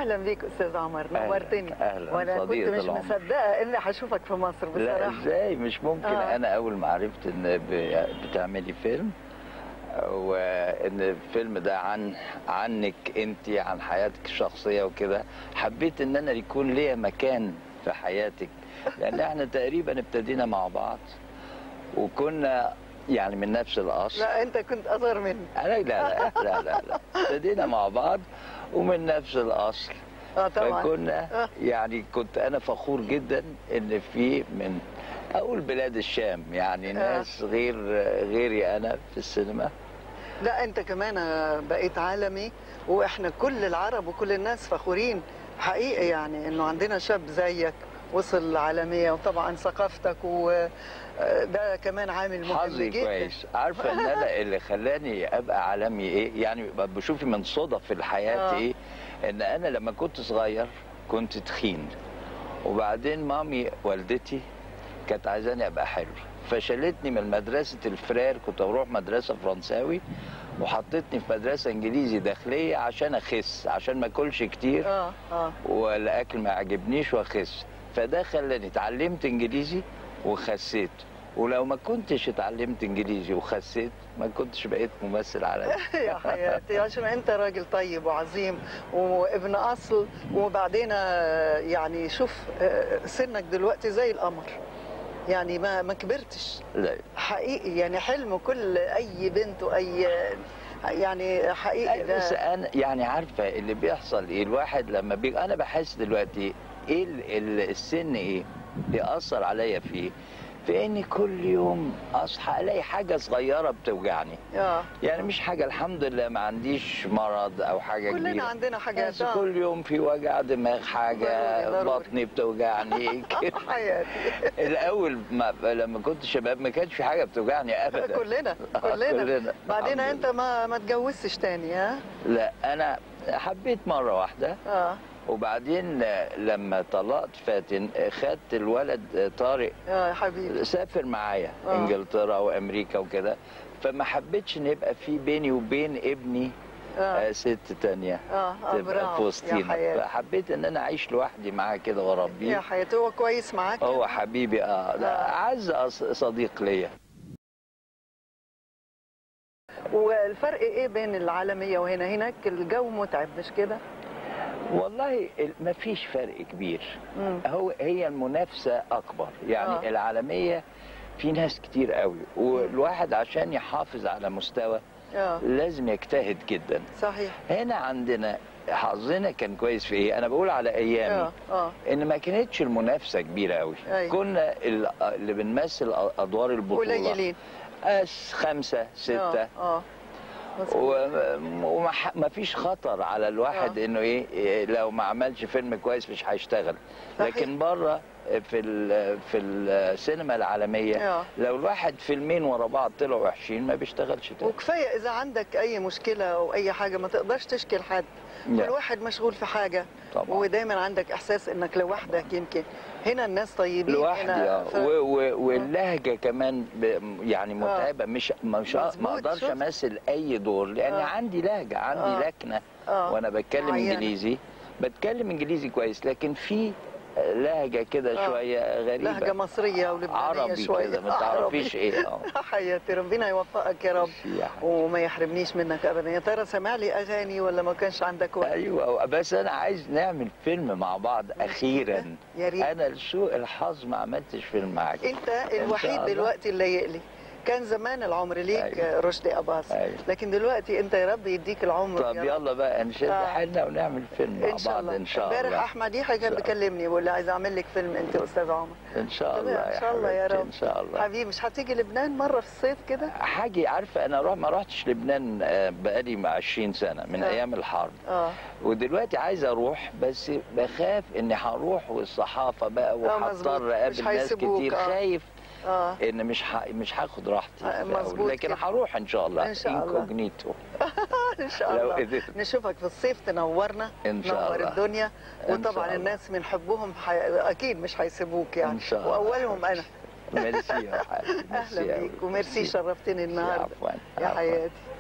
اهلا بيك استاذ عمر أهلاً، نورتني أهلاً، وانا كنت صديقة مش العمر. مصدقه اني هشوفك في مصر لا بصراحه ازاي مش ممكن آه. انا اول ما عرفت ان ب- بتعملي فيلم وان الفيلم ده عن عنك انت عن حياتك الشخصيه وكده حبيت ان انا يكون ليا مكان في حياتك لان احنا تقريبا ابتدينا مع بعض وكنا يعني من نفس الاصل لا انت كنت اصغر مني لا لا لا لا لا, لا. ابتدينا مع بعض ومن نفس الاصل اه طبعا فكنا آه. يعني كنت انا فخور جدا ان في من اقول بلاد الشام يعني ناس غير غيري انا في السينما لا انت كمان بقيت عالمي واحنا كل العرب وكل الناس فخورين حقيقي يعني انه عندنا شاب زيك وصل عالمية وطبعا ثقافتك وده كمان عامل مهم حظي جدا كويس عارفه ان انا اللي خلاني ابقى عالمي ايه يعني بشوف من صدف في الحياه آه. ايه ان انا لما كنت صغير كنت تخين وبعدين مامي والدتي كانت عايزاني ابقى حلو فشلتني من مدرسه الفرير كنت بروح مدرسه فرنساوي وحطتني في مدرسه انجليزي داخليه عشان اخس عشان ما اكلش كتير اه اه والاكل ما عجبنيش واخس فده خلاني اتعلمت انجليزي وخسيت ولو ما كنتش اتعلمت انجليزي وخسيت ما كنتش بقيت ممثل عالمي يا حياتي عشان انت راجل طيب وعظيم وابن اصل وبعدين آه، يعني شوف آه، سنك دلوقتي زي القمر يعني ما ما كبرتش لا حقيقي يعني حلم كل اي بنت واي يعني حقيقي أيوة، بس ده انا يعني عارفه اللي بيحصل ايه الواحد لما بي... انا بحس دلوقتي ايه ال... ال- السن ايه بيأثر عليا فيه في اني كل يوم اصحى الاقي حاجه صغيره بتوجعني اه يعني مش حاجه الحمد لله ما عنديش مرض او حاجه كلنا كبيره عندنا حاجات بس آه. كل يوم في وجع دماغ حاجه ضروري، ضروري. بطني بتوجعني كده حياتي الاول ما لما كنت شباب ما كانش في حاجه بتوجعني ابدا كلنا آه، كلنا كلنا. بعدين الحمد انت ما ما اتجوزتش تاني ها لا انا حبيت مره واحده اه وبعدين لما طلقت فاتن خدت الولد طارق اه يا حبيبي سافر معايا آه. انجلترا وامريكا وكده فما حبيتش ان يبقى في بيني وبين ابني اه آه، ست تانية اه آه، تبقى في برافو يا وسطينا حياتي فحبيت ان انا اعيش لوحدي معاه كده يا واربيه حياتي هو كويس معاك هو حبيبي اه لا آه. اعز أص- صديق ليا والفرق ايه بين العالميه وهنا هناك الجو متعب مش كده والله ما فيش فرق كبير مم. هو هي المنافسه اكبر يعني آه. آه. العالميه في ناس كتير قوي والواحد عشان يحافظ على مستوى اه لازم يجتهد جدا صحيح هنا عندنا حظنا كان كويس في ايه انا بقول على ايامي اه اه ان ما كانتش المنافسه كبيره قوي أيوة. كنا ال- اللي بنمثل ادوار البطوله قليلين أس خمسة ستة اه اه مظبوط. وما فيش خطر على الواحد آه. انه ايه إيه، لو ما عملش فيلم كويس مش هيشتغل صحيح. لكن بره في ال- في السينما العالميه آه. لو الواحد فيلمين ورا بعض طلعوا وحشين ما بيشتغلش تاني وكفايه اذا عندك اي مشكله او اي حاجه ما تقدرش تشكي لحد لا. كل واحد مشغول في حاجه طبعا. ودايما عندك احساس انك لوحدك يمكن هنا الناس طيبين لوحدي هنا اه ف... و- و- واللهجه كمان ب- يعني متعبه مش مش ما مظبوط، اقدرش شفت؟ امثل اي دور لان آه. عندي لهجه عندي آه. لكنه آه. وانا بتكلم معينة. انجليزي بتكلم انجليزي كويس لكن في لهجه كده آه. شويه غريبه لهجه مصريه ولبنانيه عربي شويه كده ما تعرفيش عربي. ايه اه حياتي ربنا يوفقك يا رب يا حبيبي. وما يحرمنيش منك ابدا يا ترى سامع لي اغاني ولا ما كانش عندك وقت ايوه بس انا عايز نعمل فيلم مع بعض اخيرا يا ريت انا لسوء الحظ ما عملتش فيلم معاك انت شاء الوحيد الله. دلوقتي اللي يقلي كان زمان العمر ليك أيوة. رشدي اباظ أيوة. لكن دلوقتي انت يا رب يديك العمر طب يا رب. يلا بقى نشد آه. حيلنا ونعمل فيلم مع ان شاء بعض الله ان شاء امبارح الله احمد يحيى كان إن شاء الله. بيكلمني بيقول لي عايز اعمل لك فيلم انت واستاذ عمر ان شاء الله ان شاء الله يا حبيبتي، رب ان شاء الله حبيبي مش هتيجي لبنان مره في الصيف كده حاجه عارفه انا روح ما رحتش لبنان آه، بقالي مع 20 سنه من آه. ايام الحرب اه ودلوقتي عايز اروح بس بخاف اني هروح والصحافه بقى مظبوط. وهضطر مش اقابل ناس هيسيبوك، كتير آه. خايف اه ان مش ح... مش هاخد راحتي آه، في الأول. مظبوط لكن كده. هروح ان شاء الله إن شاء الله. انكوجنيتو ان شاء لو الله قدرت. نشوفك في الصيف تنورنا إن شاء نور الله. الدنيا إن وطبعا شاء الله. الناس من حبهم حي... اكيد مش هيسيبوك يعني ان شاء الله واولهم انا ميرسي يا حبيبي ميرسي اهلا أوي. بيك وميرسي ميرسي. شرفتني النهارده عفوا يا عفواً. حياتي